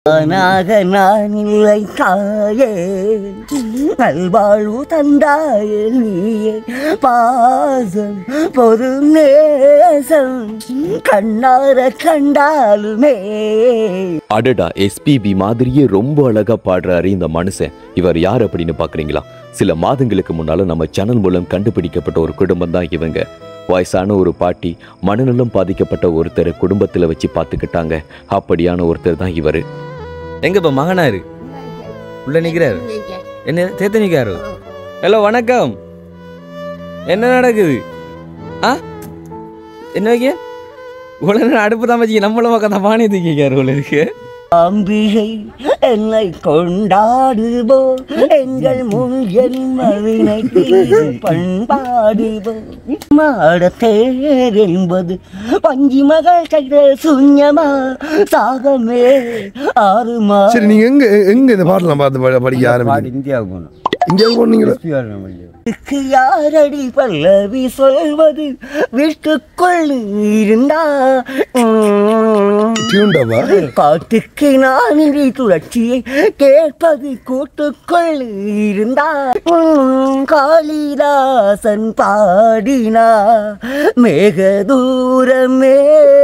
நானாக நான் இல்லை தாயே நல்வாழ்வு தந்தாயே நீயே பாசம் பொது நேசம் கண்ணார கண்டாலுமே அடடா எஸ்பிபி மாதிரியே ரொம்ப அழகா பாடுறாரு இந்த மனுஷன் இவர் யார் அப்படின்னு பாக்குறீங்களா சில மாதங்களுக்கு முன்னால நம்ம சேனல் மூலம் கண்டுபிடிக்கப்பட்ட ஒரு குடும்பம் தான் இவங்க வயசான ஒரு பாட்டி மனநலம் பாதிக்கப்பட்ட ஒருத்தரை குடும்பத்துல வச்சு பார்த்துக்கிட்டாங்க அப்படியான ஒருத்தர் தான் இவரு எங்க இப்ப மகனாரு உள்ள நிக்கிறாரு என்ன தேத்த நிக்காரு ஹலோ வணக்கம் என்ன நடக்குது ஆ என்ன வைக்க இவ்வளோ நேரம் அடுப்பு தான் வச்சு நம்மள பக்கம் தான் பானி தூக்கிக்காரு உள்ள இருக்கு அம்பிகை என்னை கொண்டாடுவோ எங்கள் முன் ஜென்மவினைக்கு பண்பாடுவோ மாடத்தேர் என்பது பஞ்சி மகள் கைத சுஞ்சமா சாகமே ஆறுமா சரி நீங்க எங்க எங்க இந்த பாட்டெல்லாம் பார்த்து ப- படிக்க ஆரம்பிச்சீங்க இந்தியாவுக்கு போகணும் இந்தியாவுக்கு போனீங்களா இதுக்கு யாரடி பல்லவி சொல்வது வீட்டுக்குள் இருந்தா உம். டியூன்டாவா காட்டுக்கு நான் இடி துளர்ச்சியை கேட்பது கூட்டுக்குள் இருந்தா உம், காளிதாசன் பாடினா மேக தூரமே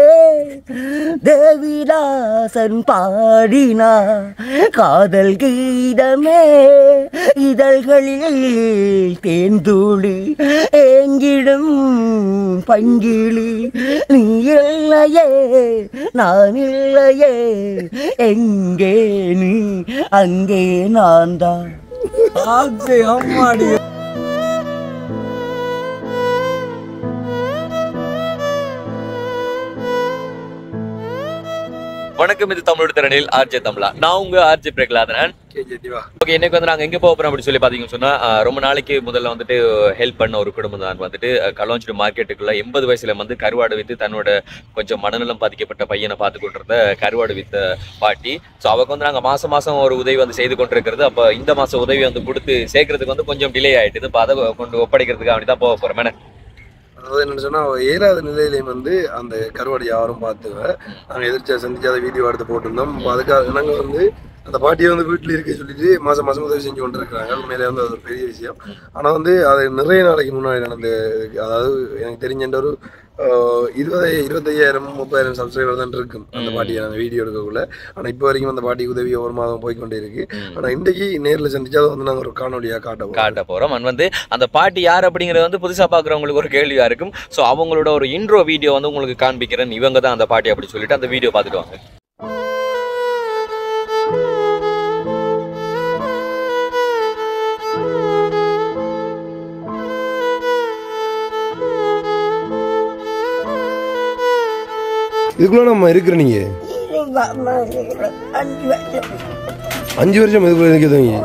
தேவிதாசன் பாடினா காதல் கீதமே இதழ்களில் தேன்தூளி ஏங்கிடும் பங்கிளி நீ இல்லையே நான் இல்லையே எங்கே நீ அங்கே நான் தான் அம்மாடி வணக்கம் இது தமிழோட திறனில் ஆர்ஜே தமிழா நான் உங்க ஆர்ஜே பிரகலாதனன் ஓகே இன்னைக்கு வந்து நாங்க எங்க போக போறோம் அப்படின்னு சொல்லி பாத்தீங்கன்னு சொன்னா அஹ், ரொம்ப நாளைக்கு முதல்ல வந்துட்டு ஹெல்ப் பண்ண ஒரு குடும்பம் தான் வந்துட்டு களவாஞ்சிடு மார்க்கெட்டுக்குள்ள எண்பது வயசுல வந்து கருவாடு வித்து தன்னோட கொஞ்சம் மனநலம் பாதிக்கப்பட்ட பையனை பார்த்து கொண்டிருந்த கருவாடு வித்த பாட்டி ஸோ அவங்க வந்து நாங்க மாசம் மாசம் ஒரு உதவி வந்து செய்து கொண்டிருக்கிறது அப்ப இந்த மாசம் உதவி வந்து கொடுத்து சேர்க்கறதுக்கு வந்து கொஞ்சம் டிலே ஆயிட்டுது இப்போ அதை கொண்டு ஒப்படைக்கிறதுக்கு அப்படி தான் போக போறோம் மேடம் அதாவது என்னன்னு சொன்னா ஏழாவது நிலையிலையும் வந்து அந்த கருவாடு யாரும் பார்த்துவேன் நாங்கள் எதிர்த்து சந்திக்காத வீடியோ எடுத்து போட்டிருந்தோம் அப்ப அதுக்காக நாங்கள் வந்து அந்த பாட்டியை வந்து வீட்டில் இருக்க சொல்லிட்டு மாசம் மாசம் உதவி செஞ்சு கொண்டு இருக்கிறாங்க உண்மையிலே வந்து அது ஒரு பெரிய விஷயம் ஆனால் வந்து அது நிறைய நாளைக்கு முன்னாடி நடந்த அதாவது எனக்கு தெரிஞ்ச ஒரு ஆஹ், இருபது இருபத்தையாயிரம் முப்பதாயிரம் சப்ஸ்கிரைபர் தான் இருக்கும் அந்த பாட்டியை நாங்கள் வீடியோ எடுக்கக்குள்ள ஆனால் இப்போ வரைக்கும் அந்த பாட்டிக்கு உதவி ஒவ்வொரு மாதம் போய்க்கொண்டே இருக்கு ஆனால் இன்றைக்கு நேரில் சந்திச்சா அதை வந்து நாங்கள் ஒரு காணொலியாக காட்ட போறோம். காட்ட போறோம் அண்ட் வந்து அந்த பாட்டி யார் அப்படிங்கிறது வந்து புதுசா பாக்குறவங்களுக்கு ஒரு கேள்வியா இருக்கும் ஸோ அவங்களோட ஒரு இன்ட்ரோ வீடியோ வந்து உங்களுக்கு காண்பிக்கிறேன் இவங்க தான் அந்த பாட்டி அப்படி சொல்லிட்டு அந்த வீடியோ பார்த்துட்டு வாங்க இதுக்குள்ள நம்ம இருக்கிற நீங்க அஞ்சு வருஷம் இதுக்குள்ள இருக்கிறவங்க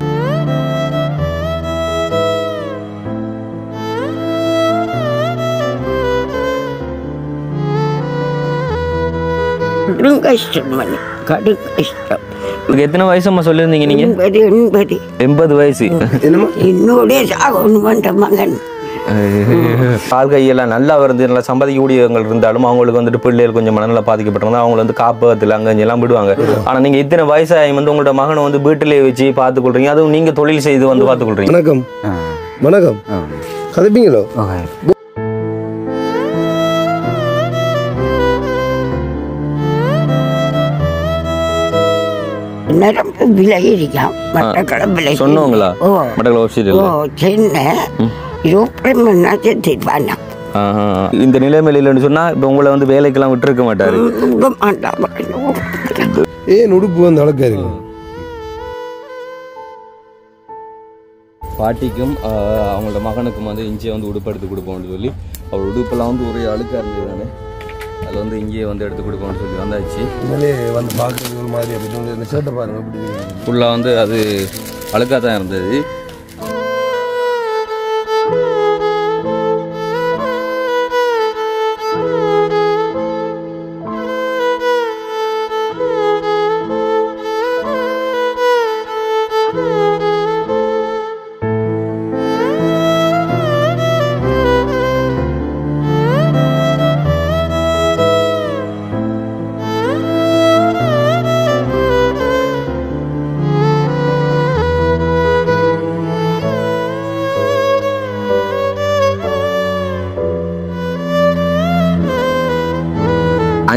கடும் கஷ்டம் மணி கடும் கஷ்டம் உங்களுக்கு எத்தனை வயசுமா சொல்லியிருந்தீங்க நீங்க எண்பது எண்பது எண்பது வயசு என்னமா என்னுடைய சாகணும் என்ற மகன் கால் கையெல்லாம் நல்லா வருது நல்லா சம்பாதிக்கக்கூடியவங்க இருந்தாலும் அவங்களுக்கு வந்துட்டு பிள்ளைகள் கொஞ்சம் மனநல பாதிக்கப்பட்டிருந்தா அவங்கள வந்து காப்பகத்தில் அங்கே இங்க எல்லாம் விடுவாங்க ஆனா நீங்க இத்தனை வயசாகி வந்து உங்களோட மகனை வந்து வீட்டிலேயே வச்சு பார்த்து கொள்றீங்க அதுவும் நீங்க தொழில் செய்து வந்து பார்த்து கொள்றீங்க வணக்கம் வணக்கம் கதைப்பீங்களோ நரம்பு விலை இருக்கான் மட்டக்களம் விலை சொன்னவங்களா ஓ மட்டக்கள ஓ ஹாஸ்பிட்டல் சென்னை இருபத்தி மணி செத்துப்பானா இந்த நிலைமையில இல்லைன்னு சொன்னா இப்போ உங்களை வந்து வேலைக்கெல்லாம் விட்டுருக்க மாட்டாரு மாட்டான் ஏன் உடுப்பு வந்து அழகா இருக்கு பாட்டிக்கும் ஆஹ், அவங்களோட மகனுக்கும் வந்து இஞ்சியை வந்து உடுப்பு எடுத்து கொடுப்போம்னு சொல்லி அவர் உடுப்பெல்லாம் வந்து ஒரே அழுக்காக இருந்தது தானே அதில் வந்து இங்கேயே வந்து எடுத்து கொடுப்போம்னு சொல்லி வந்தாச்சு உண்மையிலே வந்து பார்க்கறது ஒரு மாதிரி அப்படி தோணுது. இந்த ஷர்ட்டை பாருங்க எப்படி இருக்கு. ஃபுல்லாக வந்து அது அழுக்காக தான் இருந்தது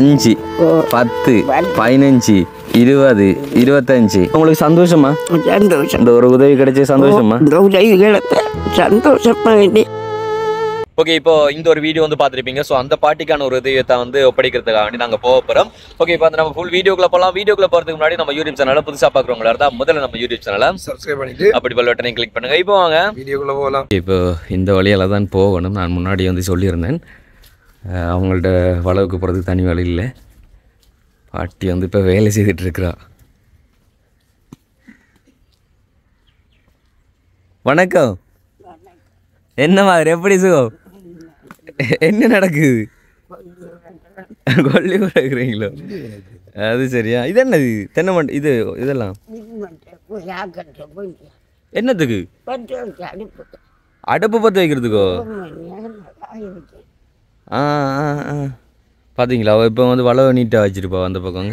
அஞ்சு பத்து பதினஞ்சு இருபது இருபத்தஞ்சு உங்களுக்கு சந்தோஷமா சந்தோஷம் இந்த ஒரு உதவி கிடைச்ச சந்தோஷமா இந்த உதவிகளை சந்தோஷமா வேண்டி ஓகே இப்போ இந்த ஒரு வீடியோ வந்து பார்த்துருப்பீங்க ஸோ அந்த பாட்டிக்கான ஒரு உதவியத்தை வந்து ஒப்படைக்கிறதுக்காக வேண்டி நாங்கள் போக போகிறோம் ஓகே இப்போ வந்து நம்ம ஃபுல் வீடியோக்குள்ள போகலாம் வீடியோக்குள்ள போகிறதுக்கு முன்னாடி நம்ம யூடியூப் சேனலை புதுசாக பார்க்குறவங்களா இருந்தால் முதல்ல நம்ம யூடியூப் சேனலை சப்ஸ்கிரைப் பண்ணிட்டு அப்படி பெல் பட்டனை கிளிக் பண்ணுங்க இப்போ வாங்க வீடியோக்குள்ள போகலாம் இப்போ இந்த வழியால் தான் போகணும் நான் முன்னாடி வந்து சொல்லியிருந்தேன் அஹ் அவங்கள்ட்ட வளவுக்கு போகிறதுக்கு தனி வழி இல்லை பாட்டி வந்து இப்போ வேலை செய்துட்டு இருக்கிறா வணக்கம் என்ன மாதிரி எப்படி சுகம் என்ன நடக்குது கொல்லி இருக்கிறீங்களோ அது சரியா இது என்னது தென்னை மண்டை இது இதெல்லாம் என்னத்துக்கு அடுப்பு பற்ற வைக்கிறதுக்கோ ஆ ஆ ஆ பார்த்தீங்களா அவள் இப்போ வந்து வளவை நீட்டாக வச்சிருப்பா அந்த பக்கம்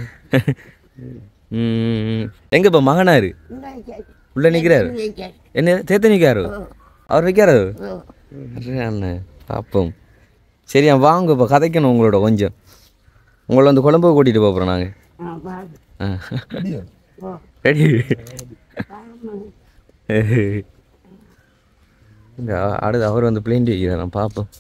ம் எங்கே இப்போ மகனாரு உள்ளே நிற்கிறாரு என்ன தேத்த நிற்காரு அவர் வைக்கிறாரு அரே அண்ணன் பார்ப்போம் சரியா வாங்க இப்போ கதைக்கணும் உங்களோட கொஞ்சம் உங்களை வந்து குழம்பு கூட்டிகிட்டு போகிறோம் நாங்கள் ஆ ரெடி இந்த அடுத்து அவர் வந்து பிளேண்டி வைக்கிறார் நான் பார்ப்போம்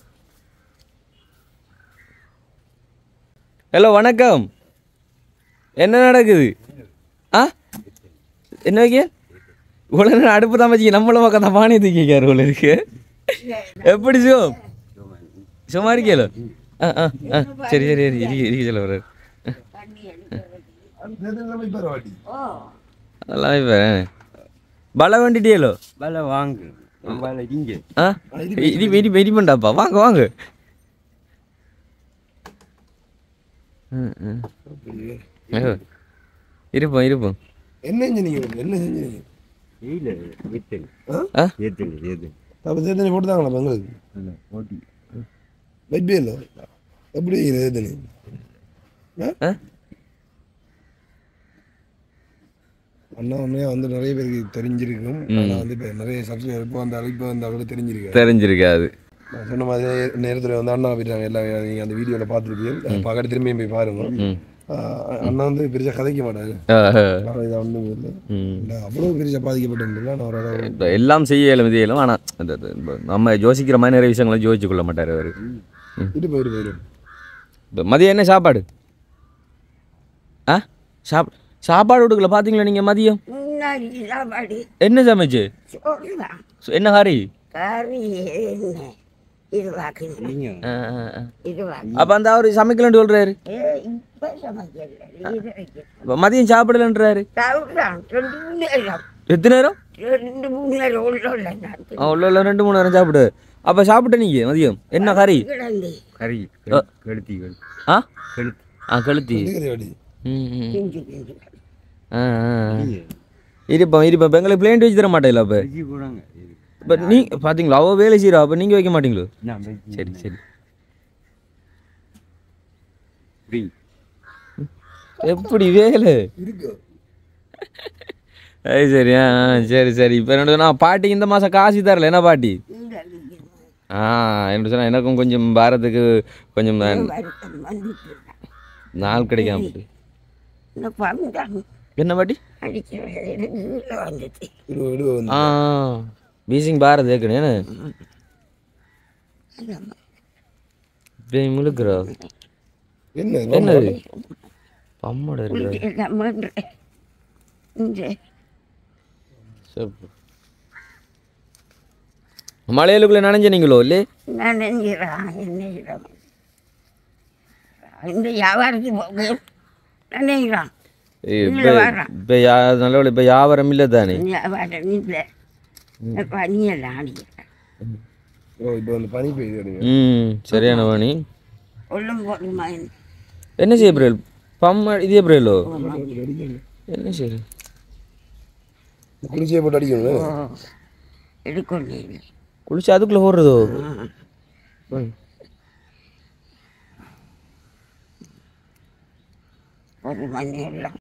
ஹலோ வணக்கம் என்ன நடக்குது ஆ என்ன வைக்க இவ்வளோ நேரம் அடுப்பு தான் வச்சு நம்மளும் பக்கம் தான் பானை தூக்கிக்காரு இவ்வளோ இருக்கு எப்படி சிவம் சும்மா இருக்கேலோ ஆ ஆ ஆ சரி சரி சரி இருக்கு இருக்கு சொல்ல வர்றாரு அதெல்லாம் இப்போ பல வண்டிட்டியலோ பல வாங்கு பல இங்கே ஆ இது வெயிட் வெயிட் பண்ணாப்பா வாங்க வாங்க ம் ம் ஐயோ. இருப்போம் இருப்போம் என்ன செஞ்சீங்க என்ன செஞ்சீங்க இல்லை ஏத்தல் ஆ ஏத்தல் ஏத்தல் அப்போ தேத்தனி போட்டுதாங்களா பெங்களுக்கு இல்லை ஓட்டி வைப்பே இல்லை எப்படி தேத்தனி ஆ அண்ணா உண்மையாக வந்து நிறைய பேருக்கு தெரிஞ்சிருக்கும் ஆனால் வந்து இப்போ நிறைய சப்ஸ்கிரைபர் இப்போ வந்த இப்போ வந்த அவங்களுக்கு தெரிஞ்சிருக்கு தெரிஞ்சிருக்காது நான் சொன்ன மாதிரி நேரத்தில் வந்து அண்ணா போயிட்டாங்க எல்லாம் நீங்கள் அந்த வீடியோவில் பார்த்துருப்பீங்க பார்க்கறது திரும்பியும் போய் பாருங்க ம் ஆஹ் அண்ணா வந்து பெருசாக கதைக்க மாட்டாரு ஆ, ஆ. ஆனால் இதை ஒன்றும் இல்லை ம் இல்லை அவ்வளோ பெருசாக பாதிக்கப்பட்டிருந்தில்ல நான் ஒரு அளவு இப்ப எல்லாம் செய்ய இயலும் இது இயலும் ஆனால் இந்த இந்த- இந்த நம்ம யோசிக்கிற மாதிரி நிறைய விஷயங்களை யோசிச்சு கொள்ள மாட்டார் அவர் இரு போயிரு போயிரு இப்போ மதியம் என்ன சாப்பாடு ஆ சாப் சாப்பாடு கொடுக்கல பார்த்தீங்களா நீங்கள் மதியம் முன்னாடி சாப்பாடு என்ன சமைச்சு சோறுதான் என்ன ஹரி கறி என்ன இது வாக்குங்க ஆ ஆ ஆ இது வாக்கு அப்போ அந்த அவர் சமைக்கலன்னு சொல்கிறாரு இப்போ சமைக்கல இது வைக்க இப்போ மதியம் சாப்பிடலன்றாரு சாப்பிட்றான் ரெண்டு மூணு நேரம் எத்தனை நேரம் ரெண்டு மூணு நேரம் உள்ள நான் ஆ உள்ள உள்ள ரெண்டு மூணு நேரம் சாப்பிடு அப்போ சாப்பிட்ட நீங்கள் மதியம் என்ன கறி கிடந்து கறி ஆ. கழுத்தி கழுத்தி ஆ கழுத்து ஆ கழுத்தி கறி வாடி ம் ம் கிஞ்சி கிஞ்சி ஆ ஆ ஆ. இருப்போம் இருப்போம் இப்போ எங்களுக்கு பிளேண்ட் வச்சு தர மாட்டேங்களா அப்போ வெஜ்ஜி போடாங்க இது. இப்போ நீ பார்த்தீங்களா அவள் வேலை செய்கிறா அப்போ நீங்கள் வைக்க மாட்டீங்களோ நான் வெஜ்ஜி சரி சரி ஃப்ரீ எப்படி வேலை இருக்கு அது சரி ஆ ஆ, சரி சரி இப்போ என்ன சொன்னா பாட்டி இந்த மாதம் காசு தரல என்ன பாட்டி ஆ என்ன சொன்னா எனக்கும் கொஞ்சம் பாரத்துக்கு கொஞ்சம் வருத்தம் வந்துட்டு நாள் கிடைக்காம போட்டு. இந்த பந்தான் என்ன பாட்டி அடிக்கிற கீழே வந்துட்டு இரு இரு வந்து ஆ பீசிங் பாரத் ஏற்கனவே என்ன இப்போ முழுக்கிறா என்ன என்னது அம்மோட இருக்கிற நம்ம இந்த சரி மலையிலுக்குள்ளே நனைஞ்சனீங்களோ இல்லையே நனைஞ்சிடான் என்னையிடம் இந்த வியாபாரத்துக்கு போக நனைகிறான் இப்போ இப்போ யா நல்ல இப்போ வியாபாரம் இல்லை தானே வியாபாரம் இல்லை பனியெல்லாம் அடிக்கிறேன் ஓ இப்போ வந்து பனி பெய்யுது ம் சரியான வாணி ஒல்லும் போடுமா என்ன செய்ய பிரேல் பம்ம இதே பிரேலோ என்ன சரி குளிச்சியை போட்டு அடிக்கணும் எடுக்கணும் குளிச்சு அதுக்குள்ளே ஓடுறதோ ஒரு மணி எல்லாம்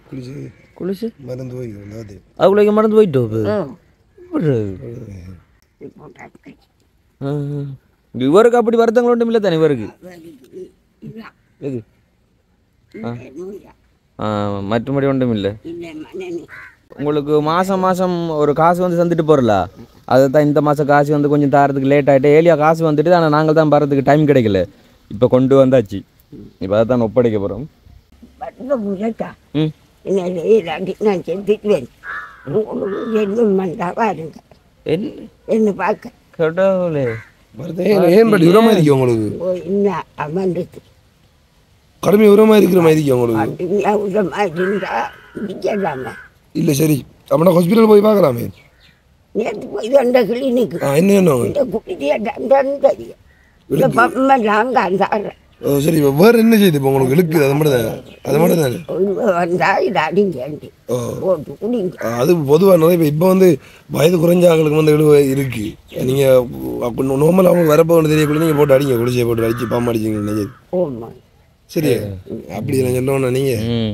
குளிச்சு குளிச்சு மருந்து போய்க்கிறோம் எல்லாத்தையும் அதுக்குள்ளே மறந்து போயிட்டோம் இப்போ ஓ போட்டாச்சு ஆ, ஆ. இவருக்கு அப்படி வருத்தங்கள் ஒன்றும் இல்லை தானே இவருக்கு இல்லை எது நோயா ஆ, மற்றபடி ஒன்றும் இல்லை இல்லை மனநி உங்களுக்கு மாதம் மாதம் ஒரு காசு வந்து தந்துட்டு போகிறல அதை தான் இந்த மாதம் காசு வந்து கொஞ்சம் தாரதுக்கு லேட் ஆகிட்டு ஏலியா காசு வந்துட்டு ஆனால் நாங்கள் தான் பறதுக்கு டைம் கிடைக்கல இப்போ கொண்டு வந்தாச்சு இப்போ அதை தான் ஒப்படைக்க போகிறோம் பட்டுல புரியட்டா ம் என்ன இல்லாட்டி நான் செஞ்சுக்குவேன் உங்களுக்கு என்ன மண்டா பாருங்க என்ன என்ன பார்க்க கடவுளே மருந்து ஏன் ஏன் பட் உரமா இருக்கு உங்களுக்கு ஓ என்ன அமர்ந்துட்டு கடுமை உரமா இருக்கிற மாதிரி இருக்கு உங்களுக்கு அப்படின்னா உரமா இருந்தா நிற்கலாமா இல்லை சரி அப்படின்னா ஹாஸ்பிட்டல் போய் பார்க்கலாமே நேற்று போய் வந்த கிளினிக்கு ஆ என்ன என்ன இந்த குட்டியை தண்டன்னு தெரியும் இந்த பம்மெல்லாம் காந்தாடுறேன் ஓ சரி இப்போ வேறு என்ன செய்யுது இப்போ உங்களுக்கு இழுக்குது அது மட்டும் தானே அது மட்டும் தானே வந்தா இது அடிங்கேண்டி ஓ போட்டு குடிங்க ஆ, அது பொதுவாக நிறைய இப்போ இப்போ வந்து வயது குறைஞ்ச ஆட்களுக்கு வந்து இழுவை இருக்கு நீங்கள் நார்மலாக அவங்க வரப்போ தெரியக்குள்ள நீங்கள் போட்டு அடிங்க குளிச்சை போட்டு அடிச்சு பாம்பு அடிச்சிங்க நினைக்கிது ஓமா சரி அப்படி நான் சொல்லணும்னா நீங்கள் ம்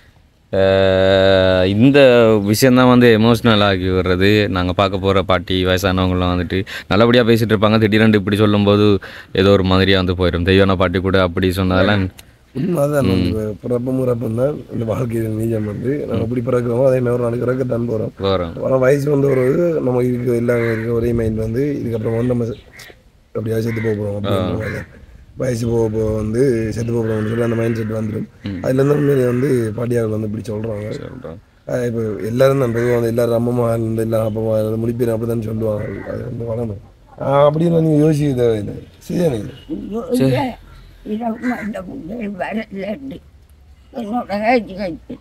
அஹ் இந்த விஷயந்தான் வந்து எமோஷ்னல் ஆகி வர்றது நாங்கள் பார்க்க போகிற பாட்டி வயசானவங்களாம் வந்துட்டு நல்லபடியாக பேசிகிட்டு இருப்பாங்க திடீரென்று இப்படி சொல்லும்போது ஏதோ ஒரு மாதிரியாக வந்து போயிடும் தெய்வான பாட்டி கூட அப்படி சொன்னதெல்லாம் உண்மை அதான் நம்ம பிறப்பும் இறப்பும் தான் இந்த வாழ்க்கையில் நீஜம் வந்து நம்ம எப்படி பிறக்கிறோமோ அதே மாதிரி ஒரு நாளைக்கு இறக்கத்தான் போகிறோம் வரும் ஆனால் வயசு வந்து ஒரு நம்ம இருக்க எல்லாம் இருக்க ஒரே மைண்ட் வந்து இதுக்கப்புறம் வந்து நம்ம அப்படியா செத்து போக போகிறோம் அப்படின்ற மாதிரி தான். வயசு போக போக வந்து செத்து போக போகிறோம்னு சொல்லி அந்த மைண்ட் செட் வந்துடும் அதுலேருந்து உண்மையிலே வந்து பாட்டியார்கள் வந்து இப்படி சொல்கிறாங்க இப்போ எல்லாரும் தான் பொதுவாக வந்து எல்லாரும் அம்மம்மா இருந்து எல்லாரும் அப்பமா இருந்து முடிப்பேன் அப்படி தான் சொல்லுவாங்க அது வந்து வளரும் அப்படின்னு நீங்கள் யோசிக்க தேவையில்லை சரியா இரவு அந்த பிள்ளைகள் வரலண்டு என்னோட கழிச்சு கழிச்சு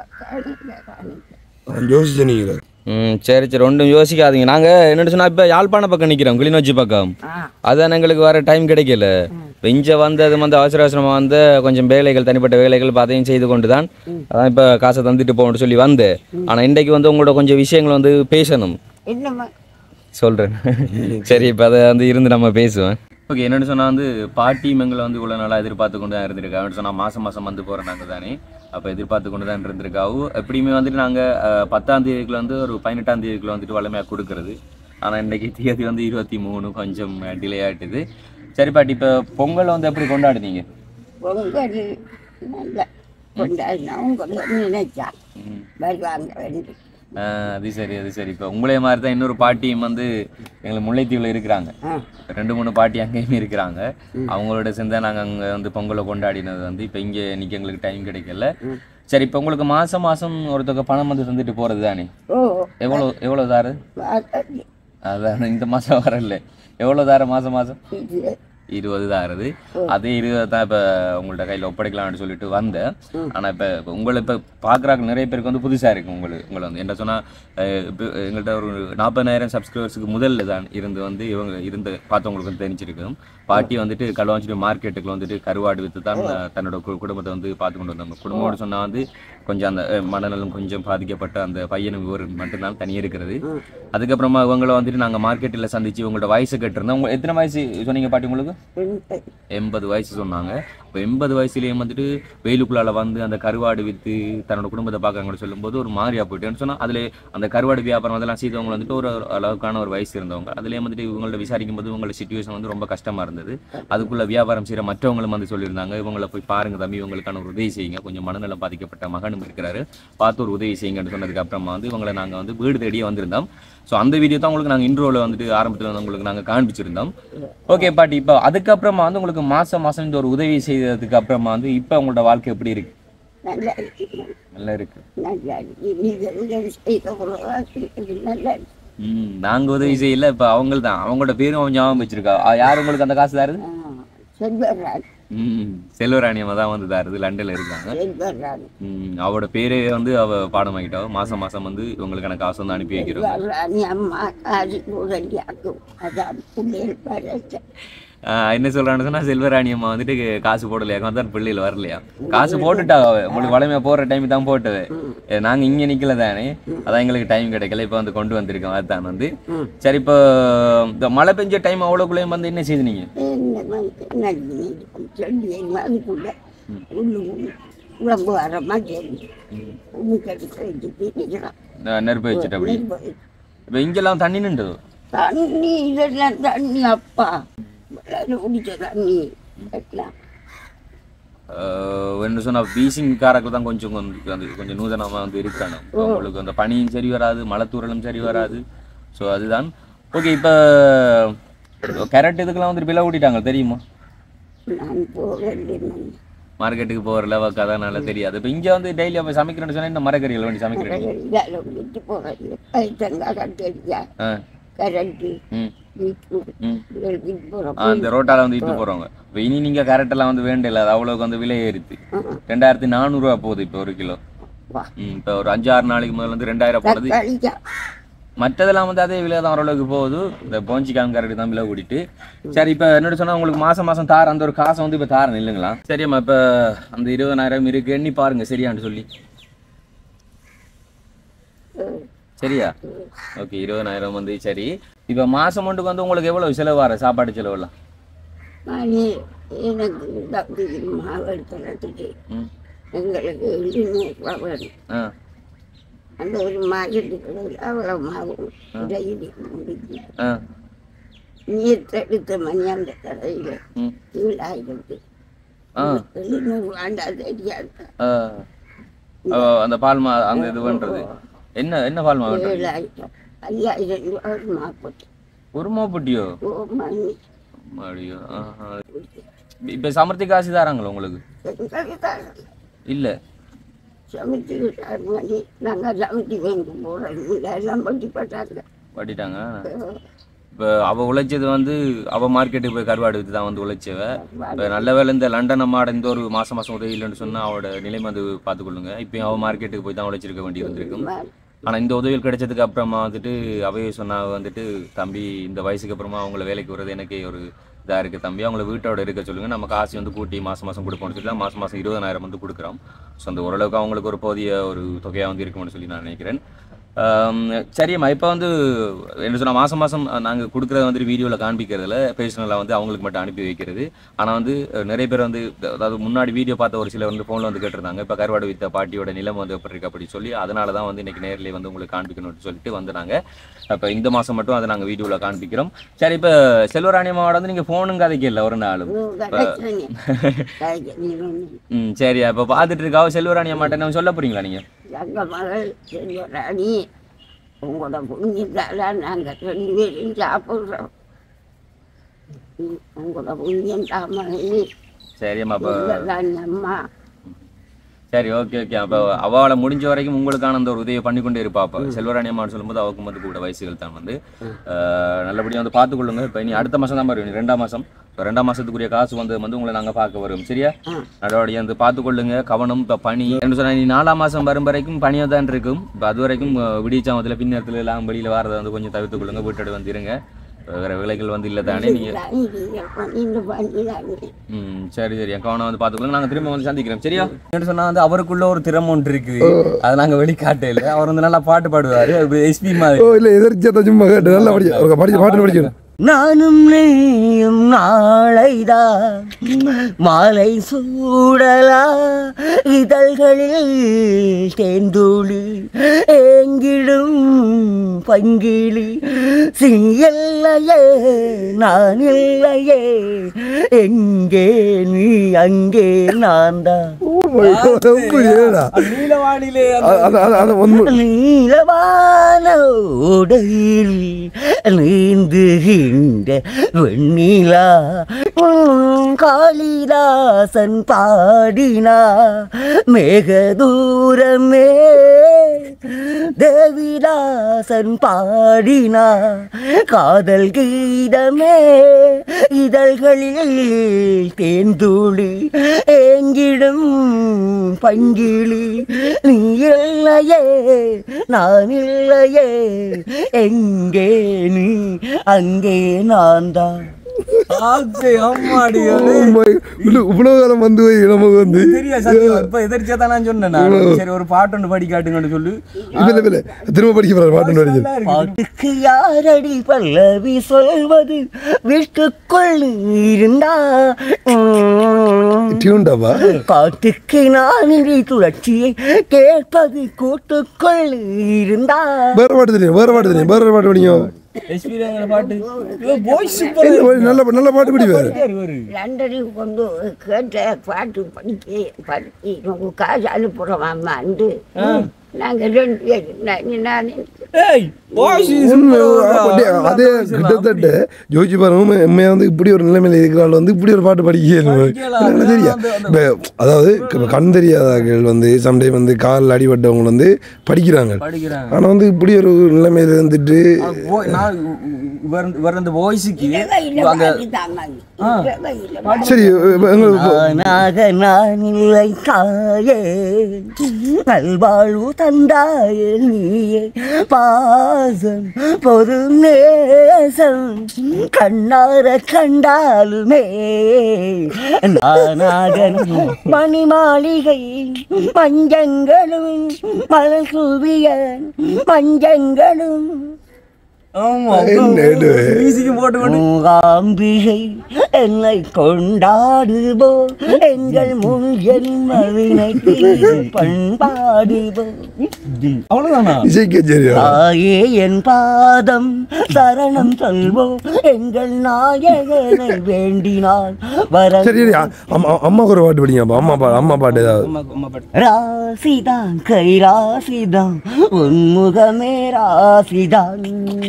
நான் யோசிச்ச நீங்கள் ம் சரி சரி ஒன்றும் யோசிக்காதீங்க நாங்கள் என்ன சொன்னால் இப்போ யாழ்ப்பாண பக்கம் நிற்கிறோம் கிளிநொச்சி பக்கம் ஆ அதான் எங்களுக்கு வர டைம் கிடைக்கல இப்போ இங்கே வந்து அது வந்து அவசர அவசரமாக வந்து கொஞ்சம் வேலைகள் தனிப்பட்ட வேலைகள் இப்போ அதையும் செய்து கொண்டு தான் அதான் இப்போ காசை தந்துட்டு போகணும்னு சொல்லி வந்தேன் ஆனால் இன்றைக்கு வந்து உங்களோட கொஞ்சம் விஷயங்கள் வந்து பேசணும் என்னம்மா சொல்கிறேன் சரி இப்போ அதை வந்து இருந்து நம்ம பேசுவேன் ஓகே என்னென்னு சொன்னால் வந்து பாட்டி எங்களை வந்து இவ்வளோ நாளாக எதிர்பார்த்து கொண்டு தான் இருந்திருக்கா அப்படின்னு சொன்னால் மாதம் மாதம் வந்து போகிறோம் நாங்கள் தானே அப்போ எதிர்பார்த்து கொண்டு தான் இருந்திருக்காவும் எப்படியுமே வந்துட்டு நாங்கள் பத்தாம் தேதிக்குள்ள வந்து ஒரு பதினெட்டாம் தேதிக்குள்ள வந்துட்டு வளமையாக கொடுக்கறது ஆனால் இன்றைக்கி தேதி வந்து இருபத்தி மூணு கொஞ்சம் டிலே ஆகிட்டுது சரி பாட்டி இப்போ பொங்கலை வந்து எப்படி கொண்டாடுனீங்க பொங்கல் நல்ல கொண்டாடினா உங்களை நினைச்சா ம். வருவாங்க வந்து ஆ, அது சரி அது சரி இப்போ உங்களே மாதிரி தான் இன்னொரு பாட்டியும் வந்து எங்களுக்கு முல்லைத்தீவில் இருக்கிறாங்க ஆ ரெண்டு மூணு பாட்டி அங்கேயுமே இருக்கிறாங்க அவங்களோட சேர்ந்து நாங்கள் அங்கே வந்து பொங்கலை கொண்டாடினது வந்து இப்போ இங்கே இன்னைக்கு எங்களுக்கு டைம் கிடைக்கல சரி இப்போ உங்களுக்கு மாதம் மாதம் ஒருத்தக்க பணம் வந்து தந்துட்டு போகிறது தானே ஓ எவ்வளோ எவ்வளோ தாரு வாசல் அதான் இந்த மாதம் வரல எவ்வளோ தார மாதம் மாதம் இது இருபது தாருது அதே இருபது தான் இப்போ உங்கள்ட்ட கையில் ஒப்படைக்கலாம்னு சொல்லிட்டு வந்தேன் ஆனால் இப்போ இப்போ உங்களை இப்போ பார்க்குறாங்க நிறைய பேருக்கு வந்து புதுசாக இருக்கு உங்களுக்கு உங்களை வந்து என்ன சொன்னால் இப்போ எங்கள்கிட்ட ஒரு நாற்பதாயிரம் சப்ஸ்கிரைபர்ஸுக்கு முதல்ல தான் இருந்து வந்து இவங்க இருந்து பார்த்தவங்களுக்கு வந்து தெரிஞ்சிருக்கும் பாட்டி வந்துட்டு களுவாஞ்சிட்டு மார்க்கெட்டுக்கு வந்துட்டு கருவாடு விற்று தான் அஹ், தன்னோட கு- குடும்பத்தை வந்து பார்த்து கொண்டு வந்தாங்க குடும்பம்னு சொன்னால் வந்து கொஞ்சம் அந்த அஹ், மனநலம் கொஞ்சம் பாதிக்கப்பட்ட அந்த பையனும் இவர் மட்டும்தான் தனியாக இருக்கிறது அதுக்கப்புறமா இவங்கள வந்துட்டு நாங்கள் மார்க்கெட்டில் சந்திச்சு இவங்களோட வயசு கேட்டிருந்தோம் உங்க எத்தனை வயசு சொன்னீங்க பாட்டி உங்களுக்கு எண்பது எண்பது வயசு சொன்னாங்க இப்போ எண்பது வயசுலேயும் வந்துட்டு வெயிலுக்குள்ளால வந்து அந்த கருவாடு விற்று தன்னோட குடும்பத்தை பார்க்கறவங்க சொல்லும்போது ஒரு மாதிரியா போயிட்டேன்னு சொன்னால் அதில் அந்த கருவாடு வியாபாரம் அதெல்லாம் செய்தவங்க வந்துட்டு ஒரு அளவுக்கான ஒரு வயசு இருந்தவங்க அதுலேயே வந்துட்டு இவங்கள்ட்ட விசாரிக்கும் போது இவங்களோட சுச்சுவேஷன் வந்து ரொம்ப கஷ்டமாக இருந்தது அதுக்குள்ள வியாபாரம் செய்கிற மற்றவங்களும் வந்து சொல்லியிருந்தாங்க இவங்களை போய் பாருங்க தம்பி இவங்களுக்கான ஒரு உதவி செய்யுங்க கொஞ்சம் மனநலம் பாதிக்கப்பட்ட மகனும் இருக்கிறாரு பார்த்து ஒரு உதவி செய்யுங்கன்னு சொன்னதுக்கு அப்புறமா வந்து இவங்களை நாங்கள் வந்து வீடு தேடியே வந்திருந்தோம் ஸோ அந்த வீடியோ தான் உங்களுக்கு நாங்கள் இன்ட்ரோவில் வந்துட்டு ஆரம்பத்தில் வந்து உங்களுக்கு நாங்கள் காண்பிச்சிருந்தோம் ஓகே பாட்டி இப்போ அதுக்கப்புறமா வந்து உங்களுக்கு மாதம் மாதம் இந்த ஒரு உதவி செய்ததுக்கு அப்புறமா வந்து இப்போ உங்களோட வாழ்க்கை எப்படி இருக்கு நல்லா இருக்கு நல்லா இருக்கு நல்லா இருக்கு நீங்கள் உதவி செய்த உறவாக நல்லா இருக்கு ம் நாங்கள் உதவி செய்யல இப்போ அவங்க தான் அவங்களோட பேரும் அவன் ஞாபகம் வச்சிருக்கா ஆ, யார் உங்களுக்கு அந்த காசு தாருது ஆ, செல்வராணி ம் செல்வராணி அம்மா தான் வந்து தாருது லண்டனில் இருக்காங்க செல்வராணி ம் அவட பேரே வந்து அவ பாடமாக்கிட்டா மாசம் மாசம் வந்து இவங்களுக்கான காசு வந்து அனுப்பி வைக்கிறோம் செல்வராணி அம்மா காசி உதவியாக்கும் அதான் பிள்ளைகள் பரச்ச ஆஹ் என்ன சொல்றான்னு சொன்னா செல்வராணி அம்மா வந்துட்டு காசு போடலையா தான் பிள்ளைகள் வரலையா காசு போட்டுட்டா அவ உங்களுக்கு வளமையா போற டைம் தான் போட்டது ஏ, நாங்க இங்க நிக்கல தானே அதான் எங்களுக்கு டைம் கிடைக்கல இப்போ வந்து கொண்டு வந்திருக்கோம் அதுதான் வந்து சரி இப்போ இந்த மழை பெஞ்ச டைம் அவ்வளோக்குள்ளேயும் வந்து என்ன செய்து நீங்க என்ன வந்து நல்ல சொல்லி அதுக்குள்ள உள்ளு ரொம்ப வரமா சரி உனக்கு எடுத்து நெ- நெருப்பு வச்சுட்டு அப்படி இப்போ இங்கெல்லாம் தண்ணி நின்றுது தண்ணி இதெல்லாம் தண்ணி அப்பா வெள்ளால குடிச்ச தண்ணி எல்லாம் என்ன சொன்னா பீசிங் காரர்கள் தான் கொஞ்சம் கொஞ்சம் அந்த கொஞ்சம் நூதனமாக வந்து இருக்கானு உங்களுக்கு அந்த பனியும் சரி வராது மழை தூறலும் சரி வராது ஸோ அதுதான் ஓகே இப்போ கேரட் இதுக்கெல்லாம் வந்து விலை கூட்டிட்டாங்க தெரியுமா நான் போகிறேன் மார்க்கெட்டுக்கு போகிற லெவலுக்கு அதனால தெரியாது இப்போ இங்கே வந்து டெய்லி அப்போ சமைக்கிறேன்னு சொன்னால் இந்த மரக்கறிகள் வேண்டி சமைக்கிறேன் இதால குடிச்சு போகிறது பைத்தங்காய் கட்டடிச்சா ஆ கரண்ட்டு ம் பீட்ரூட் ம் எழுதி போகிறோம் ஆ, இந்த ரோட்டால வந்து இட்டு போறவங்க இப்போ இனி நீங்க கேரட் எல்லாம் வந்து வேண்டியல அது அவ்வளவுக்கு வந்து விலை ஏறித்து ரெண்டாயிரத்தி நானூறுரூவா போகுது இப்போ ஒரு கிலோ வா. ம் இப்போ ஒரு அஞ்சு ஆறு நாளைக்கு முதல்ல வந்து ரெண்டாயிரம் போனது தக்காளிக்கா மற்றதெல்லாம் வந்து அதே விலை தான் ஓரளவுக்கு போகுது இந்த போஞ்சிக்காம் கரெக்ட் தான் விலை கூட்டிட்டு சரி இப்போ என்னோட சொன்னா உங்களுக்கு மாசம் மாசம் தார அந்த ஒரு காசை வந்து இப்போ தாரேன் இல்லைங்களா சரிம்மா இப்போ அந்த இருபதனாயிரம் இருக்கு எண்ணி பாருங்க சரியான்னு சொல்லி சரியா ஓகே இருபதனாயிரம் வந்து சரி இப்போ மாசம் ஒன்றுக்கு வந்து உங்களுக்கு எவ்வளவு செலவு வர சாப்பாடு செலவெல்லாம் நானே எனக்கு தம்பி மாவு எடுத்துறதுக்கு ம் எங்களுக்கு எழுநூறுவா வேணும் ஆ அந்த ஒரு மாதத்துக்கு அவ்வளோ மாவு டெய்லி முடிஞ்சு ஆ நீர் எடுத்த மணி அந்த கடையில் ம் கீழாயிரத்து ஆ எழுநூறு வேண்டா தெரியாது ஆ. ஓ, அந்த பால் மா அந்த இது பண்றது என்ன என்ன பால் மா பண்றது ஏழாயிரம் ஐயாயிரம் ரூபா ஒரு மாப்பட்டு ஒரு மாப்பட்டியோ ஓ மணி அப்படியோ ஆஹா. இப்ப சமர்த்தி காசு தராங்களா உங்களுக்கு எங்களுக்கு தான் இல்ல சமைச்சு மணி நாங்கள் சமைச்சு வாங்கி போகிறோம் எல்லாம் பட்டி போட்டாங்க வட்டிட்டாங்க இப்போ அவ உழைச்சது வந்து அவ மார்க்கெட்டுக்கு போய் கருவாடு வித்து தான் வந்து உழைச்சவ இப்போ நல்ல வேளை இந்த லண்டன் அம்மாட இந்த ஒரு மாசம் மாசம் உதவி இல்லைன்னு சொன்னா அவட நிலைமை வந்து பார்த்துக்கொள்ளுங்க இப்பயும் அவ மார்க்கெட்டுக்கு போய் தான் உழைச்சிருக்க வேண்டி இருந்திருக்கும் ஆனா இந்த உதவிகள் கிடைச்சதுக்கு அப்புறமா வந்துட்டு அவையே சொன்னா வந்துட்டு தம்பி இந்த வயசுக்கு அப்புறமா அவங்கள வேலைக்கு வர்றது எனக்கே ஒரு இதா இருக்கு தம்பி அவங்கள வீட்டோட இருக்க சொல்லுங்க நம்ம காசு வந்து கூட்டி மாசம் மாசம் கொடுப்போம்னு சொல்லி மாசம் மாசம் இருபதாயிரம் வந்து கொடுக்குறோம் ஸோ அந்த ஓரளவுக்கு அவங்களுக்கு ஒரு போதிய ஒரு தொகையா வந்து இருக்கும்னு சொல்லி நான் நினைக்கிறேன் ஆம், சரியம்மா இப்போ வந்து என்ன சொன்னால் மாதம் மாதம் நாங்கள் கொடுக்குறத வந்துட்டு வீடியோவில் காண்பிக்கிறதுல பேர்சனலாக வந்து அவங்களுக்கு மட்டும் அனுப்பி வைக்கிறது ஆனால் வந்து அஹ், நிறைய பேர் வந்து அதாவது முன்னாடி வீடியோ பார்த்த ஒரு சிலர் வந்து ஃபோனில் வந்து கேட்டிருந்தாங்க இப்போ கருவாடு வித்த பாட்டியோட நிலம் வந்து எப்படி இருக்கு அப்படி சொல்லி அதனால தான் வந்து இன்னைக்கு நேர்லயே வந்து உங்களுக்கு காண்பிக்கணும்னு சொல்லிட்டு வந்தாங்க அப்போ இந்த மாதம் மட்டும் அதை நாங்கள் வீடியோவில் காண்பிக்கிறோம் சரி இப்போ செல்வராணி அம்மாவோட வந்து நீங்கள் ஃபோனும் கதைக்கு இல்லை ஒரு நாளும் ம் சரி அப்போ பார்த்துட்டு இருக்காவோ செல்வராணி அம்மாட்ட என்ன சொல்ல போறீங்களா நீங்கள் எங்க மகள் செல்வராணி உங்களோட புண்ணியத்தால நாங்கள் ரெண்டு பேரும் சாப்பிட்றோம் உம், உங்களோட புண்ணியம் தாமரை சரி அம்மா அப்போ அம்மா சரி ஓகே ஓகே அப்போ அவளை முடிஞ்ச வரைக்கும் உங்களுக்கான அந்த ஒரு உதவியை பண்ணி கொண்டே இருப்பா அப்போ செல்வராணி அம்மான்னு சொல்லும்போது அவக்கும் வந்து கூட வயசுகள் தான் வந்து ஆஹ், நல்லபடியா வந்து பார்த்துக்கொள்ளுங்க இப்போ இனி அடுத்த மாதம் தான் வருவீங்க ரெண்டாம் மாதம் ஸோ ரெண்டாம் மாதத்துக்குரிய காசு வந்து வந்து உங்களை நாங்கள் பார்க்க வரும் சரியா நல்லபடியாக வந்து பார்த்துக்கொள்ளுங்க கவனம் இப்போ பனி என்ன சொன்னா நீ நாலாம் மாதம் வரும் வரைக்கும் பனியாக தான் இருக்கும் இப்போ அது வரைக்கும் விடிச்சாமத்தில் பின்னத்தில் எல்லாம் வெளியில் வரதை வந்து கொஞ்சம் தவிர்த்து கொள்ளுங்க வீட்டோட வந்து இருங்க வேறு விலைகள் வந்து இல்லை தானே நீங்கள் இந்த பண்ணிடாங்க ம் சரி சரி என் கவனம் வந்து பார்த்துக்கலாம் நாங்கள் திரும்ப வந்து சந்திக்கிறோம் சரியா என்ன சொன்னா வந்து அவருக்குள்ள ஒரு திறமை ஒன்று இருக்குது அதை நாங்கள் வெளிக்காட்டையில் அவர் வந்து நல்லா பாட்டு பாடுவார் எஸ்பி மாதிரி ஓ இல்லை எதிர்த்து சும்மா கேட்டு நல்லா படிச்சு அவங்க படிச்சு பாட்டு படிக்கணும் நானும் நீயும் நாளைதான் மாலை சூடலா இதழ்களில் தேந்தூளி ஏங்கிடும் பங்கிலி இல்லையே நான் இல்லையே எங்கே நீ அங்கே நான் தான் ஏடா நீலவானிலே அது அது அது ஒன்று நீலவான ஓடையில் நீந்துகின்ற வெண்ணிலா உம், காளிதாசன் பாடினா மேக தூரமே தேவிதாசன் பாடினா காதல் கீதமே இதழ்களில் தேன்துளி ஏங்கிடும் பங்கிளி நீ இல்லையே நான் இல்லையே எங்கே நீ அங்கே நான் தான் அம்மாடி இவ்வளோ காலம் வந்து போய் நமக்கு வந்து தெரியா சத்தியம் இப்போ எதிர்ச்சியா தான் நான் சொன்னேன் நான் சரி ஒரு பாட்டு ஒன்று படி காட்டுங்கன்னு சொல்லு இல்லை இல்லை திரும்ப படிக்க போகிறார் பாட்டு படிச்சு பாட்டுக்கு யாரடி பல்லவி சொல்வது வீட்டுக்குள் இருந்தா உம், டியூன்டாப்பா காட்டுக்கு நான் இடி துளர்ச்சியை கேட்பது கூட்டுக்குள் இருந்தா வேற பாட்டு தெரியும் வேற பாட்டு தெரியும் வேற பாட்டு படிக்கும் எஸ்பிங்கிற பாட்டு வாய்ஸ் சூப்பர் இல்ல, ஒரு நல்ல நல்ல பாட்டு படி வேறு லண்டனுக்கு கொண்டு கேட்ட பாட்டு படிக்க படிச்சு உங்க காசு அனுப்புகிறோம் அம்மாண்டு நாங்கள் ரெண்டு பேர் நான் நான் ஏய் வாய்ஸ் உண்மை, அப்படியே அதே கிட்டத்தட்ட ஜோதிச்சு பாருங்க உண்மையா வந்து இப்படி ஒரு நிலைமையில இருக்கிறாள் வந்து இப்படி ஒரு பாட்டு படிக்க தெரியா இப்ப அதாவது இப்ப கண் தெரியாதவர்கள் வந்து சம்டைம் வந்து கால் அடிபட்டவங்க வந்து படிக்கிறாங்க படிக்கிறாங்க ஆனா வந்து இப்படி ஒரு நிலைமையில இருந்துட்டு அது vo- நான் இவர் இவர் அந்த வாய்ஸுக்கு அந்த சரி இப்ப எங்களுக்கு நானாக நான் இல்லை தாயே நல்வாழ்வு தந்தாயே நீயே பாசம் பொது நேசம் கண்ணார கண்டாலுமே நானாக நான் மணி மாளிகை மஞ்சங்களும் மலர் குவிய மஞ்சங்களும் ஆமா என்ன இது? மியூசிக் போட்டு கொண்டு மூகாம்பிகை என்னை கொண்டாடுபோ எங்கள் முன் ஜென்மவினைக்கு பண்பாடுபோ அவ்வளவுதானா இசைக்க சரியா தாயே என் பாதம் சரணம் சொல்வோ எங்கள் நாயகனை வேண்டினால் வர சரி சரி அ- அம்மா அம்மாவுக்கு ஒரு பாட்டு படிங்க அப்ப. அம்மா பா அம்மா பாட்டு ஏதாவது அம்மா அம்மா பாட்டு ராசிதான் கைராசிதான் உன்முகமே ராசிதான்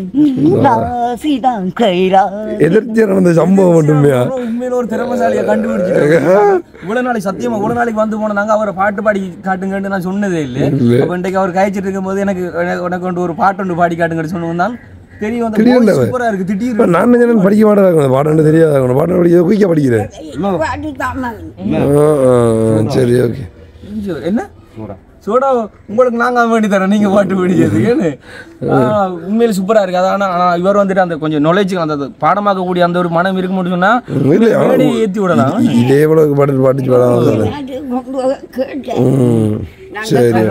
ராசிதான் கைரா எதிர்த்து நடந்த சம்பவம் மட்டுமே அப்புறம் உண்மையில ஒரு திறமசாலியை கண்டுபிடிச்சிட்டு இவ்வளவு நாளைக்கு சத்தியமா இவ்வளவு நாளைக்கு வந்து போனாங்க அவரை பாட்டு பாடி காட்டுங்கன்னு நான் சொன்னதே இல்லை அப்ப இன்றைக்கு அவர் காய்ச்சிட்டு இருக்கும்போது எனக்கு எனக்கு- உனக்கு கொண்டு ஒரு பாட்டு ஒன்று பாடி காட்டுங்கன்னு சொன்னவன் தான் தெரியும் அந்த தெரியல. voice சூப்பரா இருக்கு இப்ப திடீர்னு நான் நினைச்சேன் படிக்க மாட்டேன் பாட்டு தெரியாது பாட்டு படிக்க குயிக்க படிக்கிறேன் பாட்டு தான் ஆ, ஆ, சரி ஓகே என்ன சோடா உங்களுக்கு நாங்க வேண்டி தரோம் நீங்க பாட்டு படிக்கிறது ஏன்னு ஆனா, உண்மையில சூப்பரா இருக்கு அதான் ஆனா இவர் வந்துட்டு அந்த கொஞ்சம் knowledge அந்த பாடமாக்க கூடிய அந்த ஒரு மனம் இருக்க முடியும் சொன்னா இல்லையா? மேடையை ஏத்தி விடலாம் இதே எவ்வளவு பாட்டு பாட்டு பாடாம சொல்ல கொண்டு வர கேட்டேன் ம் சரி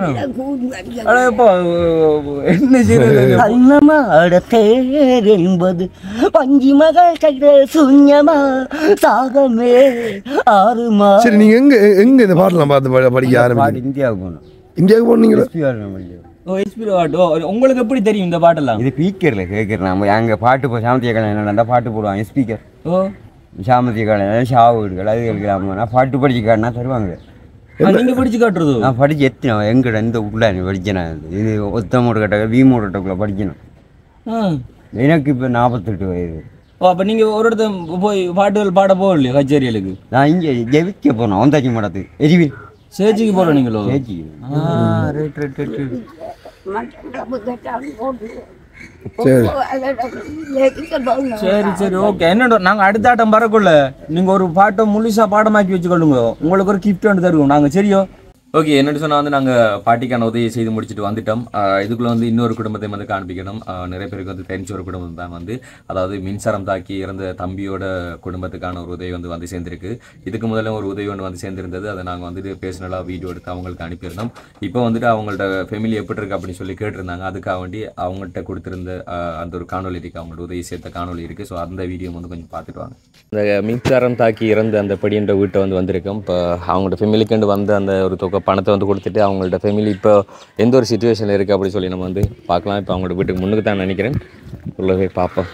ஆனா இப்போ என்ன செய்யறது கண்ணமாட தேர் என்பது பஞ்சி மகள் கைத சூன்யமா சாகமே ஆறுமா சரி நீங்க எங்க எங்க இந்த பாட்டெல்லாம் பார்த்து ப- படிக்க பாட்டு ஆரம்பிச்சீங்க இந்தியாவுக்கு போகணும் இந்தியாவுக்கு போனீங்களா ஓ எஸ்பி பாட்டு ஓ, உங்களுக்கு எப்படி தெரியும் இந்த பாட்டெல்லாம் இது ஸ்பீக்கரில் கேட்குறேன் நம்ம அங்கே பாட்டு போ சாமத்திய கல்யாணம் நடந்தால் பாட்டு போடுவாங்க ஸ்பீக்கர் ஓ சாமத்திய கல்யாணம் ஷா வீடுகள் அது கேட்கலாமா பாட்டு படிச்சு காட்டினா தருவாங்க ஆ, நீங்க படிச்சு காட்டுறது நான் படிச்சு எத்தனை எங்கட இந்த உள்ள படிச்சேன் நான் இது. இது ஒத்த மூடு கட்ட வி மூடு கட்டக்குள்ள படிக்கணும் ஆ. எனக்கு இப்போ நாற்பத்தெட்டு வயது ஓ அப்ப நீங்க ஒரு இடத்த போய் பாட்டுகள் பாட போகலையா கச்சேரிகளுக்கு நான் இங்கே ஜெபிக்க போனோம் ஒந்தாச்சி மடத்து எரிவில் சேர்ச்சிக்கு போல நீங்களோ சேச்சி ஆ ரைட் ரைட் ரைட் சரி சரி ஓகே என்னடா நாங்க அடுத்த ஆட்டம் வரக்குள்ள நீங்க ஒரு பாட்டை முழுசா பாடமாக்கி வச்சுக்கொள்ளுங்க உங்களுக்கு ஒரு கிஃப்ட் ஒன்று தருவோம் நாங்க சரியோ ஓகே என்னட்டு சொன்னா வந்து நாங்க பாட்டிக்கான உதவி செய்து முடிச்சுட்டு வந்துட்டோம் ஆஹ் இதுக்குள்ள வந்து இன்னொரு குடும்பத்தை வந்து காண்பிக்கணும் ஆஹ் நிறைய பேருக்கு வந்து தெரிஞ்ச ஒரு குடும்பம் தான் வந்து அதாவது மின்சாரம் தாக்கி இறந்த தம்பியோட குடும்பத்துக்கான ஒரு உதவி வந்து வந்து சேர்ந்திருக்கு இதுக்கு முதல்ல ஒரு உதவி ஒன்று வந்து சேர்ந்திருந்தது அதை நாங்கள் வந்துட்டு பேசினலாக வீடியோ எடுத்து அவங்களுக்கு அனுப்பியிருந்தோம் இப்போ வந்துட்டு அவங்கள்ட்ட ஃபேமிலி எப்படி இருக்கு அப்படின்னு சொல்லி கேட்டிருந்தாங்க அதுக்காக வேண்டி அவங்கள்ட்ட கொடுத்திருந்த ஆஹ் அந்த ஒரு காணொலி இருக்கு அவங்களோட உதவி சேர்த்த காணொலி இருக்கு ஸோ அந்த வீடியோ வந்து கொஞ்சம் பார்த்துட்டு வாங்க இந்த மின்சாரம் தாக்கி இறந்த அந்த படின்ற வீட்டை வந்து வந்திருக்கோம் இப்போ அவங்களோட ஃபேமிலிக்கு வந்த அந்த ஒரு தொகை பணத்தை வந்து கொடுத்துட்டு அவங்களோட ஃபேமிலி இப்போ எந்த ஒரு சுச்சுவேஷனில் இருக்குது அப்படி சொல்லி நம்ம வந்து பார்க்கலாம் இப்போ அவங்களோட வீட்டுக்கு முன்னுக்கு தான் நினைக்கிறேன் உள்ள போய் பார்ப்போம்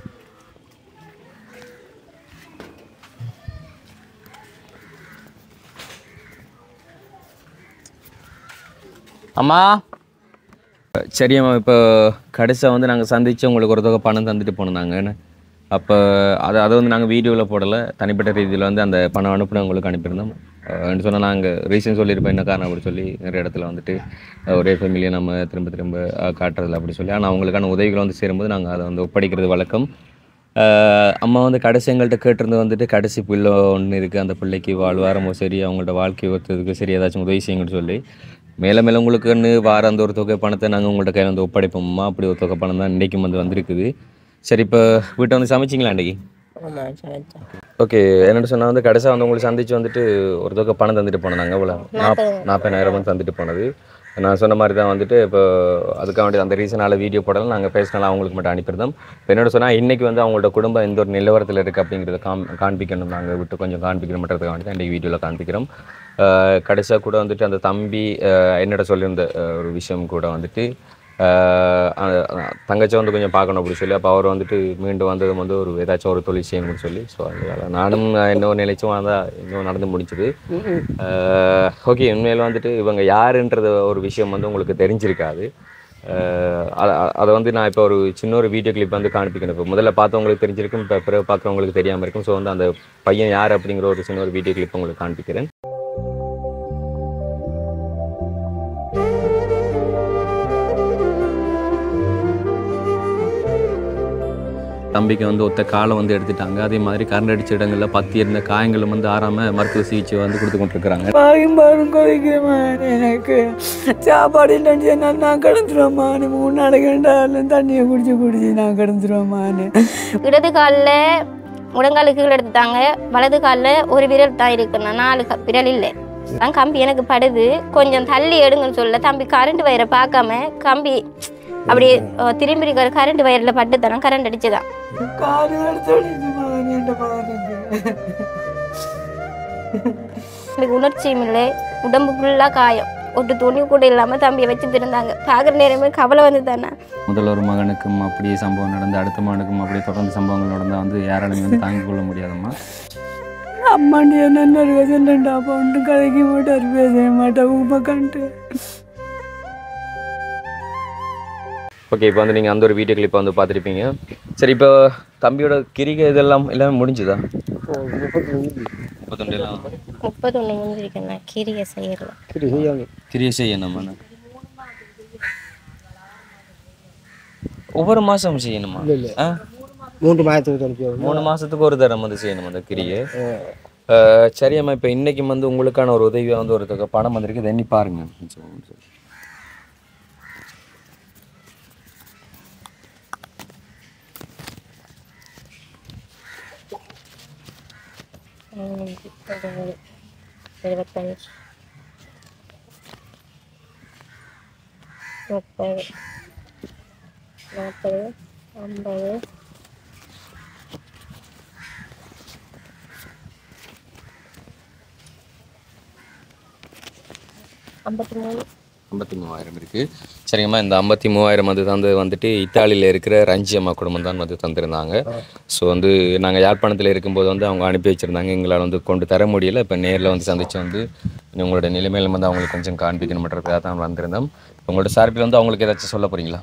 அம்மா சரி அம்மா இப்போ கடைசியாக வந்து நாங்கள் சந்திச்சு உங்களுக்கு ஒரு தொகை பணம் தந்துட்டு போனோம் நாங்கள் அப்போ அதை அதை வந்து நாங்கள் வீடியோவில் போடலை தனிப்பட்ட ரீதியில் வந்து அந்த பணம் அனுப்புன உங்களுக்கு அனுப்பியிருந்தோம் அஹ் சொன்னால் நாங்கள் ரீசன் சொல்லியிருப்போம் என்ன காரணம் அப்படி சொல்லி நிறைய இடத்துல வந்துட்டு அஹ் ஒரே ஃபேமிலியை நம்ம திரும்ப திரும்ப அஹ் காட்டுறதில்ல அப்படி சொல்லி ஆனால் அவங்களுக்கான உதவிகள் வந்து சேரும்போது நாங்கள் அதை வந்து ஒப்படைக்கிறது வழக்கம் அஹ் அம்மா வந்து கடைசி எங்கள்கிட்ட கேட்டிருந்தது வந்துட்டு கடைசி பிள்ளை ஒன்று இருக்குது அந்த பிள்ளைக்கு வாழ்வாரமோ சரி அவங்களோட வாழ்க்கை ஒருத்ததுக்கு சரி ஏதாச்சும் உதவி செய்யுங்கன்னு சொல்லி மேலே மேலே உங்களுக்குன்னு வார அந்த ஒரு தொகை பணத்தை நாங்கள் உங்கள்கிட்ட கையில் வந்து ஒப்படைப்போம்மா அப்படி ஒரு தொகை பணம் தான் இன்றைக்கும் வந்து வந்திருக்குது சரி இப்போ வீட்டை வந்து சமைச்சிங்களா இன்றைக்கி ஓகே என்னென்னு சொன்னால் வந்து கடைசியாக வந்து உங்களை சந்திச்சு வந்துட்டு ஒரு தொகை பணம் தந்துட்டு போனாங்க இவ்வளோ நாப் நாற்பதாயிரம் வந்து தந்துட்டு போனது நான் சொன்ன மாதிரி தான் வந்துட்டு இப்போ அதுக்காக வேண்டிய அந்த ரீசனால் வீடியோ போடலாம் நாங்கள் பேசினாலும் அவங்களுக்கு மட்டும் அனுப்பியிருந்தோம் இப்போ என்னோட சொன்னால் இன்றைக்கி வந்து அவங்களோட குடும்பம் எந்த ஒரு நிலவரத்தில் இருக்குது அப்படிங்கிறத காம் காண்பிக்கணும் நாங்கள் விட்டு கொஞ்சம் காண்பிக்கணுன்றதுக்காக வேண்டி தான் இன்றைக்கி வீடியோவில் காண்பிக்கிறோம் கடைசியாக கூட வந்துட்டு அந்த தம்பி அஹ், என்னோட சொல்லியிருந்த அஹ், ஒரு விஷயம் கூட வந்துட்டு அஹ், அஹ், தங்கச்சி வந்து கொஞ்சம் பார்க்கணும் அப்படி சொல்லி அப்போ அவர் வந்துட்டு மீண்டும் வந்ததும் வந்து ஒரு ஏதாச்சும் ஒரு தொழில் செய்யணும்னு சொல்லி ஸோ அதனால நானும் இன்னும் நினைச்சும் அதான் இன்னும் நடந்து முடிஞ்சது ஓகே உண்மையில் வந்துட்டு இவங்க யாருன்றது ஒரு விஷயம் வந்து உங்களுக்கு தெரிஞ்சிருக்காது அஹ் அ- அ- அதை வந்து நான் இப்போ ஒரு சின்ன ஒரு வீடியோ கிளிப் வந்து காண்பிக்கணும் இப்போ முதல்ல பார்த்தவங்களுக்கு தெரிஞ்சிருக்கும் இப்போ பிறகு பார்க்குறவங்களுக்கு தெரியாமல் இருக்கும் ஸோ வந்து அந்த பையன் யார் அப்படிங்கிற ஒரு சின்ன ஒரு வீடியோ கிளிப் உங்களுக்கு காண்பிக்கிறேன் தம்பிக்கு வந்து ஒத்த காலை வந்து எடுத்துட்டாங்க அதே மாதிரி கரண்ட் அடிச்ச இடங்கள்ல பத்தி இருந்த காயங்களும் வந்து ஆறாம மருத்துவ சிகிச்சை வந்து கொடுத்து கொண்டிருக்கிறாங்க பாயும் பாரும் கொதிக்கிறமா எனக்கு சாப்பாடு இல்லைன்னு சொன்னால் நான் கிடந்துருவோம்மான்னு மூணு நாளைக்கு ரெண்டாலும் தண்ணியை குடிச்சு குடிச்சு நான் கிடந்துருவோம்மான்னு இடது காலில் முழங்காலுக்கு கீழே எடுத்துட்டாங்க வலது காலில் ஒரு விரல் தான் இருக்குண்ணா நாலு க- விரல் இல்லை தான் கம்பி எனக்கு படுது கொஞ்சம் தள்ளி எடுங்கன்னு சொல்ல தம்பி கரண்ட் வயரை பார்க்காம கம்பி அப்படியே அஹ், திரும்பி இருக்கிற கரண்ட் வயரில் பட்டு தானே கரண்ட் அடிச்சுதான் காடு எடுத்துடுச்சுமா என் பாருங்க எனக்கு உணர்ச்சியும் இல்லை உடம்பு ஃபுல்லாக காயம் ஒட்டு துணி கூட இல்லாமல் தம்பியை வச்சுட்டு இருந்தாங்க பார்க்குற நேரமே கவலை வந்து தானே முதல் ஒரு மகனுக்கும் அப்படியே சம்பவம் நடந்து அடுத்த மகனுக்கும் அப்படியே தொடர்ந்து சம்பவங்கள் நடந்தால் வந்து யாராலையும் வந்து தாங்கிக் கொள்ள முடியாதம்மா அம்மாண்டி என்ன இருக்க சொல்லண்டா அப்போ ஒன்றும் கதைக்க மாட்டார் பேச மாட்டா உப்பை கண்டு ஓகே இப்போ வந்து நீங்கள் அந்த ஒரு வீடியோ கிளிப்பை வந்து பார்த்துருப்பீங்க சரி இப்போ தம்பியோட கிரிகை இதெல்லாம் எல்லாமே முடிஞ்சுதா முப்பத்தொண்டு எல்லாம் முப்பத்தொன்று முடிஞ்சிருக்கேன் கீரியை செய்யல கிரியை செய்யணுமா ஒவ்வொரு மாதம் செய்யணுமா ஆ மூன்று மாதத்துக்கு மூணு மாசத்துக்கு ஒரு தரம் வந்து செய்யணும் அந்த கிரியை சரியம்மா இப்போ இன்னைக்கு வந்து உங்களுக்கான ஒரு உதவியாக வந்து ஒரு தொகை பணம் வந்திருக்கு இதை எண்ணி பாருங்க இருபத்தஞ்சு முப்பது நாற்பது ஐம்பது ஐம்பத்தி மூணு ஐம்பத்தி மூவாயிரம் இருக்கு சரிங்கம்மா இந்த ஐம்பத்தி மூவாயிரம் வந்து தந்து வந்துட்டு இத்தாலியில் இருக்கிற ரஞ்சி அம்மா குடும்பம் தான் வந்து தந்திருந்தாங்க ஸோ வந்து நாங்கள் யாழ்ப்பாணத்தில் இருக்கும்போது வந்து அவங்க அனுப்பி வச்சுருந்தாங்க எங்களால் வந்து கொண்டு தர முடியல இப்போ நேரில் வந்து சந்திச்சு வந்து உங்களோட நிலைமையில வந்து அவங்களுக்கு கொஞ்சம் காண்பிக்கணுன்றதுக்காக தான் வந்திருந்தோம் உங்களோட சார்பில் வந்து அவங்களுக்கு ஏதாச்சும் சொல்ல போறீங்களா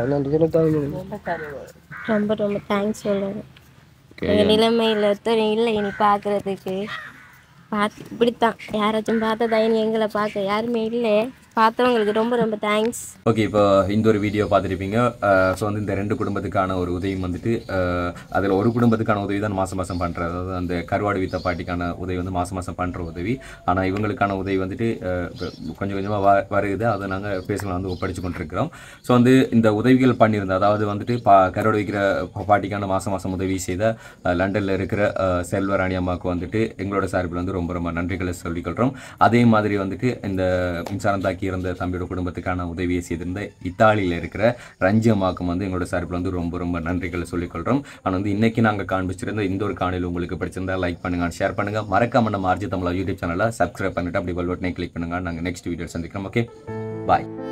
ரொம்ப ரொம்ப தேங்க்ஸ் சொல்லணும் எங்கள் நிலைமையில் ஒருத்தர் இல்லை இனி பார்க்குறதுக்கு பார்த்து இப்படித்தான் யாராச்சும் பார்த்ததா இனி எங்களை பார்க்க யாருமே இல்லை பார்த்தவங்களுக்கு ரொம்ப ரொம்ப தேங்க்ஸ் ஓகே இப்போ இந்த ஒரு வீடியோ பார்த்துருப்பீங்க ஸோ வந்து இந்த ரெண்டு குடும்பத்துக்கான ஒரு உதவி வந்துட்டு அதில் ஒரு குடும்பத்துக்கான உதவி தான் மாதம் மாதம் பண்ணுறது அதாவது அந்த கருவாடு வித்த பாட்டிக்கான உதவி வந்து மாதம் மாதம் பண்ணுற உதவி ஆனால் இவங்களுக்கான உதவி வந்துட்டு அஹ், இப்ப கொஞ்சம் கொஞ்சமாக வ வருது அதை நாங்கள் பேசலாம் வந்து ஒப்படைச்சு கொண்டிருக்கிறோம் ஸோ வந்து இந்த உதவிகள் பண்ணியிருந்தோம் அதாவது வந்துட்டு பா கருவாடு விற்கிற பாட்டிக்கான மாதம் மாதம் உதவி செய்த அஹ், லண்டன்ல இருக்கிற அஹ், செல்வராணி அம்மாவுக்கு வந்துட்டு எங்களோட சார்பில் வந்து ரொம்ப ரொம்ப நன்றிகளை சொல்லிக்கொள்கிறோம் அதே மாதிரி வந்துட்டு இந்த மின்சாரம் தாக்கி இருந்த தம்பியோட குடும்பத்துக்கான உதவியை செய்திருந்த இத்தாலியில் இருக்கிற ரஞ்சி அம்மாவுக்கும் வந்து எங்களோட சார்பில் வந்து ரொம்ப ரொம்ப நன்றிகளை சொல்லிக்கொள்கிறோம் ஆனால் வந்து இன்னைக்கு நாங்கள் காண்பிச்சிருந்த இந்த ஒரு காணொலி உங்களுக்கு பிடிச்சிருந்தா லைக் பண்ணுங்க ஷேர் பண்ணுங்க மறக்காம நம்ம ஆர்ஜி தமிழா யூடியூப் சேனலை சப்ஸ்கிரைப் பண்ணிட்டு அப்படி பெல் பட்டனை கிளிக் பண்ணுங்க நாங்கள் நெக்ஸ்ட் வீடியோ சந்திக்கிறோம் ஓகே பாய்